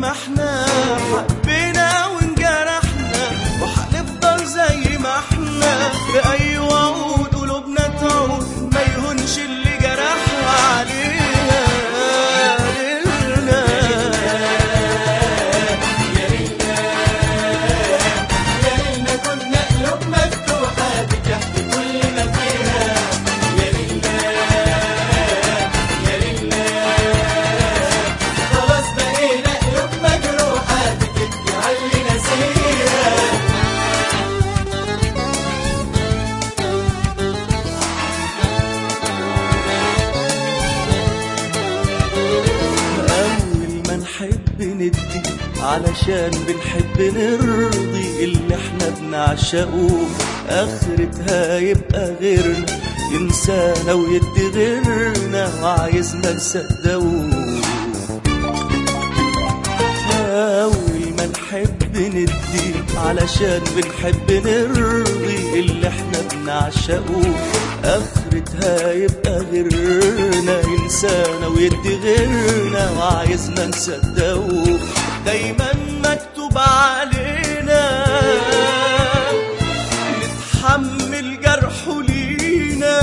ما احنا حبينا وانجرحنا وحنفضل زي ما احنا بأي وعود قلوبنا تعود ما يهونش اللي جرحها علينا ليلنا يا ليلنا كنا قلوب مفتوحة بتحكي كل ما فيها يا ليلنا يا ليلنا خلاص بقينا قلوب مجروحة بتبكي على اللي نسيها أول ما نحب ندي علشان بنحب نرضي اللي احنا بنعشقه آخرتها يبقى غيرنا ينسانا ويدي غيرنا وعايزنا نصدقه أول ما نحب ندي علشان بنحب نرضي اللي احنا بنعشقه آخرتها يبقى غيرنا ينسانا ويدي غيرنا وعايزنا نصدقه دايما مكتوب علينا نتحمل جرحه لينا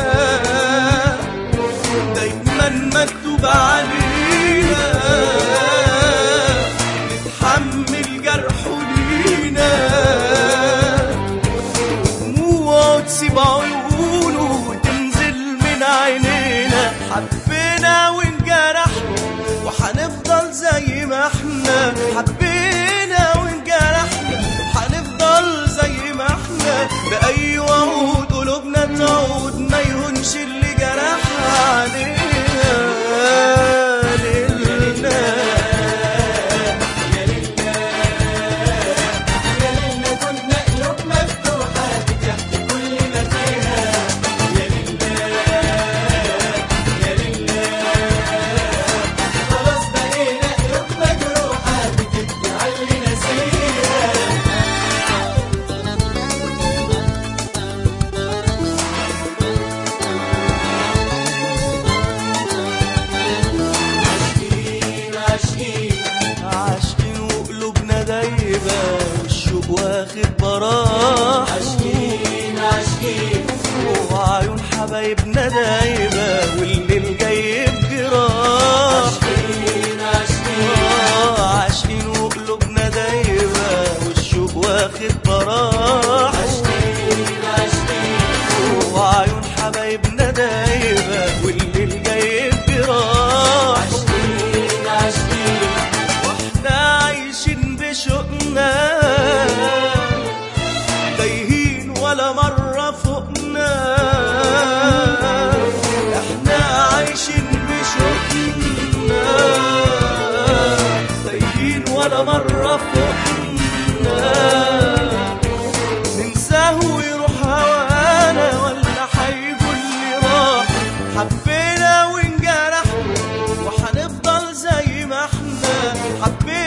دايما مكتوب علينا نتحمل جرحه لينا دموعه تسيب عيونه وتنزل من عينينا حبينا وانجرحنا وحنفضل زي ما احنا حبينا وانجرحنا وحنفضل زي ما احنا بأي وعود قلوبنا تعود ما يهونش اللي جرحها علينا ليلنا يا ليلنا يا ليلنا كنا قلوب مفتوحة بتحكي كل ما فيها يا ليلنا يا ليلنا خلاص بقينا قلوب مجروحة بتبكي على اللي نسيها عاشقين عاشقين عاشقين وقلوبنا دايبة والشوق واخد براح عاشقين عاشقين وعيون حبايبنا دايبة والليل جاي بجراح عاشقين عاشقين آه، عاشقين وقلوبنا دايبة والشوق واخد براح عاشقين عاشقين وعيون حبايبنا دايبة والليل جاي بجراح عاشقين عاشقين واحنا عايشين بشوقنا تايهين ولا مرة فوقنا احنا عايشين بشوقنا تايهين ولا مرة فوقنا ننساه ويروح هوانا ولا حيقول اللي راح حبينا وانجرحنا وحنفضل زي ما احنا حبينا